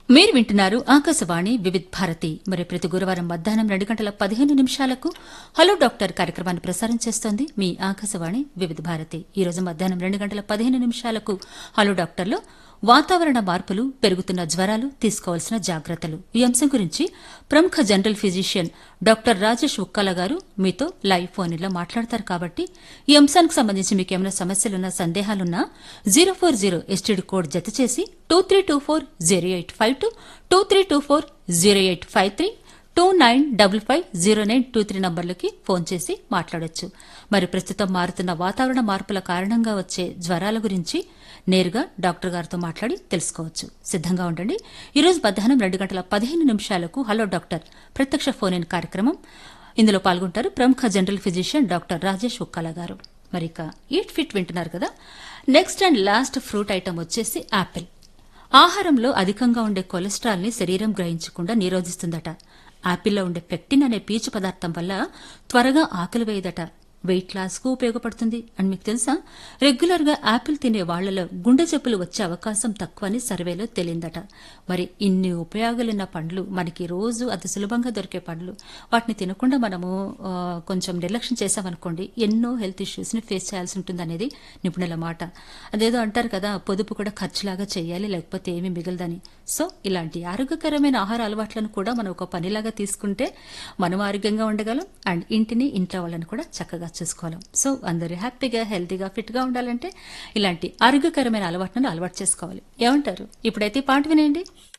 మీరు వింటున్నారు ఆకాశవాణి వివిధ్ భారతి మరి ప్రతి గురువారం మధ్యాహ్నం రెండు గంటల పదిహేను నిమిషాలకు హలో డాక్టర్ కార్యక్రమాన్ని ప్రసారం చేస్తోంది మీ ఆకాశవాణి వివిధ భారతి ఈ రోజు మధ్యాహ్నం రెండు గంటల పదిహేను నిమిషాలకు హలో డాక్టర్లో వాతావరణ మార్పులు పెరుగుతున్న జ్వరాలు తీసుకోవాల్సిన జాగ్రత్తలు ఈ అంశం గురించి ప్రముఖ general physician doctor Rajesh Ukkala garu మీతో లైవ్ ఫోన్ లో మాట్లాడతారు కాబట్టి ఈ అంశానికి సంబంధించి మీకు ఏమైనా సమస్యలున్నా సందేహాలున్నా zero four zero STD code జత చేసి two three two four zero eight five two two three two four zero eight five three two nine double five zero nine two three నంబర్లకి ఫోన్ చేసి మాట్లాడొచ్చు మరి ప్రస్తుతం మారుతున్న వాతావరణ మార్పుల కారణంగా వచ్చే జ్వరాల గురించి నేరుగా డాక్టర్ గారితో మాట్లాడి తెలుసుకోవచ్చు సిద్ధంగా ఉండండి ఈరోజు మధ్యాహ్నం రెండు గంటల పదిహేను నిమిషాలకు హలో డాక్టర్ ప్రత్యక్ష ఫోన్ ఇన్ కార్యక్రమం ఇందులో పాల్గొంటారు ప్రముఖ general physician doctor Rajesh Ukkala garu మరి ఇక ఈట్ ఫిట్ వింటున్నారు కదా next and last fruit item వచ్చేసి యాపిల్ ఆహారంలో అధికంగా ఉండే కొలెస్ట్రాల్ ని శరీరం గ్రహించకుండా నిరోధిస్తుందట యాపిల్లో ఉండే పెక్టిన్ అనే పీచు పదార్థం వల్ల త్వరగా ఆకలి వేయదట వెయిట్ లాస్ కు ఉపయోగపడుతుంది అని మీకు తెలుసా రెగ్యులర్ గా యాపిల్ తినే వాళ్లలో గుండె జబ్బులు వచ్చే అవకాశం తక్కువని సర్వేలో తేలిందట మరి ఇన్ని ఉపయోగాలున్న పండ్లు మనకి రోజు అతి సులభంగా దొరికే పండ్లు వాటిని తినకుండా మనము ఆ, కొంచెం నిర్లక్ష్యం చేశామనుకోండి ఎన్నో హెల్త్ ఇష్యూస్ ని ఫేస్ చేయాల్సి ఉంటుంది అనేది నిపుణుల మాట అదేదో అంటారు కదా పొదుపు కూడా ఖర్చులాగా చేయాలి లేకపోతే ఏమీ మిగలదని సో ఇలాంటి ఆరోగ్యకరమైన ఆహార అలవాట్లను కూడా మనం ఒక పనిలాగా తీసుకుంటే మనం ఆరోగ్యంగా ఉండగలం అండ్ ఇంటిని ఇంట్లో వాళ్ళని కూడా చక్కగా చూసుకోగలం సో అందరూ హ్యాపీగా హెల్తీగా ఫిట్ గా ఉండాలంటే ఇలాంటి ఆరోగ్యకరమైన అలవాట్లను అలవాటు చేసుకోవాలి ఏమంటారు ఇప్పుడైతే ఈ పాట వినేయండి